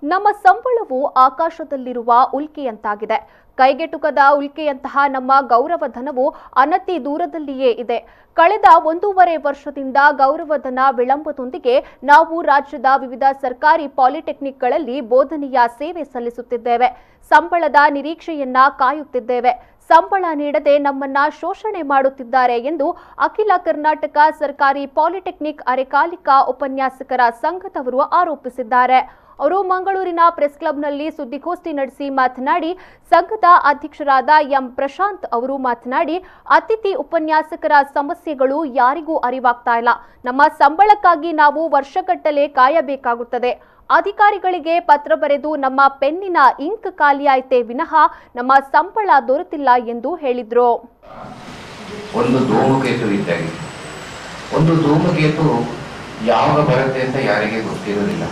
ನಮ್ಮ ಸಂಬಳವು ಆಕಾಶದಲ್ಲಿರುವ ಉಲ್ಕೆಯಂತಾಗಿದೆ ಕೈಗೆಟುಕದ ಉಲ್ಕೆಯಂತಹ ನಮ್ಮ ಗೌರವ ಧನವು ಅನತಿ ದೂರದಲ್ಲಿಯೇ ಇದೆ ಕಳೆದ ಒಂದೂವರೆ ವರ್ಷದಿಂದ ಗೌರವಧನ ವಿಳಂಬದೊಂದಿಗೆ ನಾವು ರಾಜ್ಯದ ವಿವಿಧ ಸರ್ಕಾರಿ ಪಾಲಿಟೆಕ್ನಿಕ್ಗಳಲ್ಲಿ ಬೋಧನೆಯ ಸೇವೆ ಸಲ್ಲಿಸುತ್ತಿದ್ದೇವೆ ಸಂಬಳದ ನಿರೀಕ್ಷೆಯನ್ನ ಕಾಯುತ್ತಿದ್ದೇವೆ ಸಂಬಳ ನೀಡದೆ ನಮ್ಮನ್ನ ಶೋಷಣೆ ಮಾಡುತ್ತಿದ್ದಾರೆ ಎಂದು ಅಖಿಲ ಕರ್ನಾಟಕ ಸರ್ಕಾರಿ ಪಾಲಿಟೆಕ್ನಿಕ್ ಅರೆಕಾಲಿಕಾ ಉಪನ್ಯಾಸಕರ ಸಂಘದವರು ಆರೋಪಿಸಿದ್ದಾರೆ ಅವರು ಮಂಗಳೂರಿನ ಪ್ರೆಸ್ ಕ್ಲಬ್ನಲ್ಲಿ ಸುದ್ದಿಗೋಷ್ಠಿ ನಡೆಸಿ ಮಾತನಾಡಿ ಸಂಘದ ಅಧ್ಯಕ್ಷರಾದ ಎಂ ಪ್ರಶಾಂತ್ ಅವರು ಮಾತನಾಡಿ ಅತಿಥಿ ಉಪನ್ಯಾಸಕರ ಸಮಸ್ಯೆಗಳು ಯಾರಿಗೂ ಅರಿವಾಗ್ತಾ ಇಲ್ಲ ನಮ್ಮ ಸಂಬಳಕ್ಕಾಗಿ ನಾವು ವರ್ಷಗಟ್ಟಲೆ ಕಾಯಬೇಕಾಗುತ್ತದೆ ಅಧಿಕಾರಿಗಳಿಗೆ ಪತ್ರ ಬರೆದು ನಮ್ಮ ಪೆನ್ನಿನ ಇಂಕ್ ಖಾಲಿಯಾಯ್ತೇ ವಿನಃ ನಮ್ಮ ಸಂಬಳ ದೊರೆತಿಲ್ಲ ಎಂದು ಹೇಳಿದ್ರು ಒಂದು ಧೂಮಕೇತು ಇದ್ದಾಗೆ ಒಂದು ಧೂಮಕೇತು ಯಾವಾಗ ಬರುತ್ತೆ ಅಂತ ಯಾರಿಗೆ ಗೊತ್ತಿರೋದಿಲ್ಲ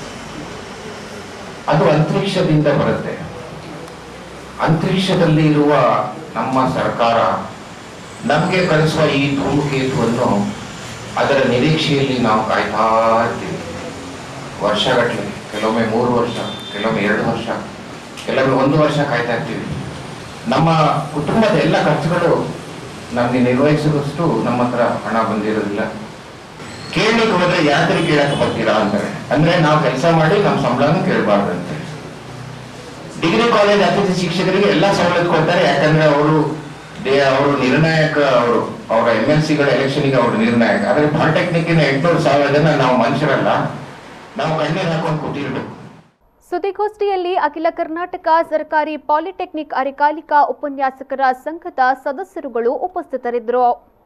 ಅದು ಅಂತರಿಕ್ಷದಿಂದ ಬರುತ್ತೆ ಅಂತರಿಕ್ಷದಲ್ಲಿ ಇರುವ ನಮ್ಮ ಸರ್ಕಾರ ನಮಗೆ ಕಳಿಸುವ ಈ ಧೂಮಕೇತುವನ್ನು ಅದರ ನಿರೀಕ್ಷೆಯಲ್ಲಿ ನಾವು ಕಾಯ್ತಾ ಇರ್ತೀವಿ ವರ್ಷಗಟ್ಟಲೆ ಕೆಲವೊಮ್ಮೆ ಮೂರು ವರ್ಷ ಕೆಲವೊಮ್ಮೆ ಎರಡು ವರ್ಷ ಕೆಲವೊಮ್ಮೆ ಒಂದು ವರ್ಷ ಕಾಯ್ತಾ ಇರ್ತೀವಿ ನಮ್ಮ ಕುಟುಂಬದ ಎಲ್ಲ ಖರ್ಚುಗಳು ನಮಗೆ ನಿರ್ವಹಿಸುವಷ್ಟು ನಮ್ಮ ಹತ್ರ ಹಣ ಬಂದಿರೋದಿಲ್ಲ ಕೇಳಲಿಕ್ಕೆ ಹೋದ್ರೆ ಯಾತ್ರೆ ಕೇಳಕ್ಕೆ ಬರ್ತೀರಾ ಅಂತಾರೆ ಅಂದ್ರೆ ನಾವು ಕೆಲಸ ಮಾಡಿ ನಮ್ಮ ಸಂಬಳನೂ ಕೇಳಬಾರ್ದಂತೆ ಡಿಗ್ರಿ ಕಾಲೇಜ್ ಅತಿಥಿ ಶಿಕ್ಷಕರಿಗೆ ಎಲ್ಲ ಸವಲತ್ತು ಕೊಡ್ತಾರೆ ಯಾಕಂದ್ರೆ ಅವರು ಅವರು ನಿರ್ಣಾಯಕ ಅವರು ಅವರ ಎಂ ಎಲ್ ಸಿಗಳ ಎಲೆಕ್ಷನ್ಗೆ ಅವರು ನಿರ್ಣಾಯಕ ಆದ್ರೆ ಪಾಲಿಟೆಕ್ನಿಕ್ಕಿನ ಎಂಟ್ನೂರು ಸಾವಿರ ಜನ ನಾವು ಮನುಷ್ಯರಲ್ಲ ನಾವು ಕಣ್ಣೀರು ಹಾಕೊಂಡು ಕೂತಿರ್ಬೇಕು ಸುದ್ದಿಗೋಷ್ಠಿಯಲ್ಲಿ ಅಖಿಲ ಕರ್ನಾಟಕ ಸರ್ಕಾರಿ ಪಾಲಿಟೆಕ್ನಿಕ್ ಅರೆಕಾಲಿಕಾ ಉಪನ್ಯಾಸಕರ ಸಂಘದ ಸದಸ್ಯರುಗಳು ಉಪಸ್ಥಿತರಿದ್ದರು